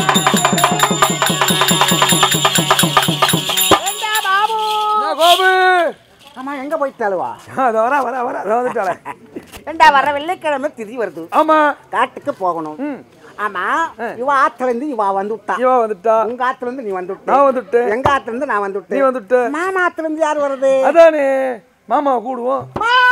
ஏண்டா பாபு என்ன கோபு ஆமா எங்க போயிட்டாளுவா அது வர வர வர அதை வந்துட்டாளே ஏண்டா வர வெள்ளிக்கிழமை திதி வருது ஆமா காட்டுக்கு போகணும் ம் ஆமா இவ ஆத்துல இருந்து இவா வந்து விட்டா இவா வந்துட்டா உங்க ஆத்துல இருந்து நீ வந்து விட்ட நான் வந்துட்டேன் எங்க ஆத்துல இருந்து நான் வந்து நீ விட்டேன் வந்துட்ட மாமா ஆத்துல இருந்து யார் வருது அதானே மாமா கூடுவோம்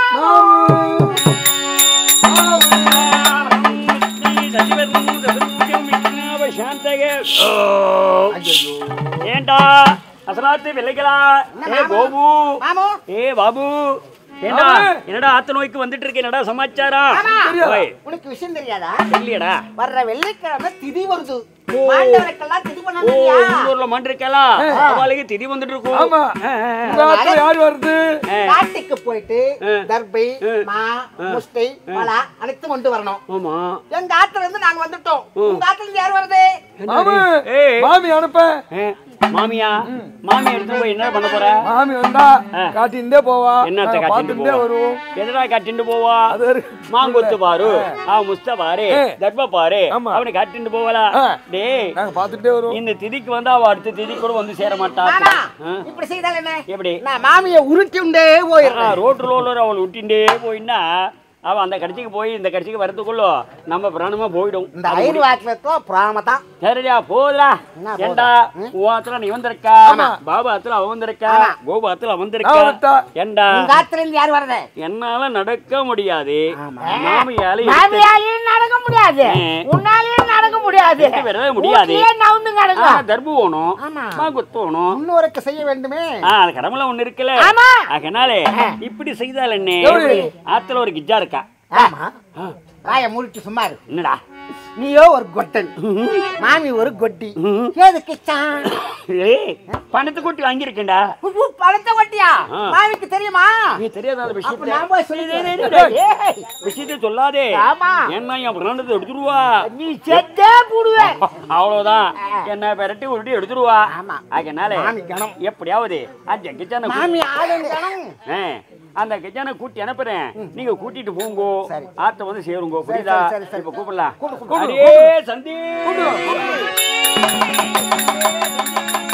ఏంటా అసలు వెళ్ళగలా ఏ గోబు மாமு ఏ బాబు ఏంటా ஆமா. என்னடா ஆத்த நோய்க்கு வந்துட்டு இருக்கு என்னடா சமாச்சாரம் தெரியாதா? ஓய், உனக்கு விஷயம் தெரியாதா இல்லையடா வர்ற வெள்ளிக்கிழமை திதி வருது மாண்டவருக்கெல்லாம் திதி ஓ பண்ணணும் உங்க ஊர்ல மண் இருக்கலா அவளுக்கு திதி வந்துட்டு இருக்கும் ஆமா உங்க ஆத்துல யார் வருது காட்டுக்கு போயிட்டு ஆ. தர்பை மா முஸ்டை பலா அனைத்தும் கொண்டு வரணும் ஆமா எங்க ஆத்துல இருந்து நாங்க வந்துட்டோம் உங்க ஆத்துல இருந்து யார் வருது மாமி ஏய். மாமி அனுப்ப ஏ, மாமியா மாமி எடுத்து போய் என்ன பண்ண போற மாமி வந்தா காட்டிண்டே போவா என்னத்த நாங்க காட்டிட்டு பார்த்துட்டே போவா வருவோம் எதனா கட்டிண்டு போவா அது ஒரு- மாங்கொத்து பாரு ஆ முஸ்த பாரு ஏ. தர்ப பாரு ஆமா. அவனை கட்டிண்டு போவலா ஆ. டேய் நாங்க பார்த்துட்டே வருவோம் இந்த திதிக்கு வந்து அவ அடுத்த திதி கூட வந்து சேர மாட்டா மாமா ஆ. இப்படி செய்தால் என்ன எப்படி நான் மாமியை உருட்டி உண்டே போயிடுறேன் ரோட்டு ரோலர் அவள் விட்டிண்டே போயின்னா அவன் அந்த கட்சிக்கு போய் இந்த கட்சிக்கு வரதுக்குள்ள நம்ம பிராணமா போயிடும் இந்த ஐந்து வாக்கியத்தும் பிராம தான் சரிடா போதுடா என்ன போதும்? ஏண்டா உன் ஆத்துல நீ வந்திருக்கா பாபா ஆத்துல அவன் வந்திருக்கா ஆமா. கோபு ஆத்துல அவன் நான் வந்திருக்கா வந்துட்டா. ஏண்டா உங்க ஆத்துல இருந்து யார் வருது என்னால நடக்க முடியாது மாமியால மாமியாலையும் நடக்க முடியாது ஆ. உன்னாலையும் நடக்க முடியாது ரெண்டு பேரால முடியாது. வீட்லயே நவுந்து கிடங்க தர்பு வேணும் ஆமா. மாங்குத்து வேணும் இன்னொருக்கு செய்ய வேண்டுமே ஆ, அது கடவுள ஒண்ணு இருக்குல்ல ஆமா. அதனால இப்படி செய்தால் என்ன எப்படி? ஆத்துல ஒரு கிஜ்ஜா இருக்கா ஆமா வாய மூடிட்டு சும்மா இரு என்னடா நீயோ ஒரு கொட்டன் மாமி ஒரு கொட்டி எதுக்கு சான் ஏய் பணத்தை கூட்டி வாங்கியிருக்கேன்டா உப்பு, பழத்தை கொட்டியா ஆ. மாமிக்கு தெரியுமா நீ தெரியாத அந்த அப்ப விஷயத்தை நான் போய் சொல்லி டேய், டேய், தரேன். டேய், டேய். ஏய், விஷயத்தை சொல்லாதே ஆமா. ஏன்னா என் பிராண்டத்தை எடுத்துருவா நீ செத்தே போடுவே அவ்வளவுதான் என்ன பெரட்டி உருட்டி எடுத்துருவா ஆமா. அதனால மாமி கணம். எப்படியாவது அந்த கிச்சனை மாமி ஆளுங்கணும் அந்த கிச்சனை கூட்டி அனுப்புறேன் நீங்க கூட்டிட்டு போங்கோ சரி. ஆத்த வந்து சேருங்கோ புரியுதா சரி, சரி. இப்ப கூப்பிடலாம் கூப்பிடு, அடே சந்தி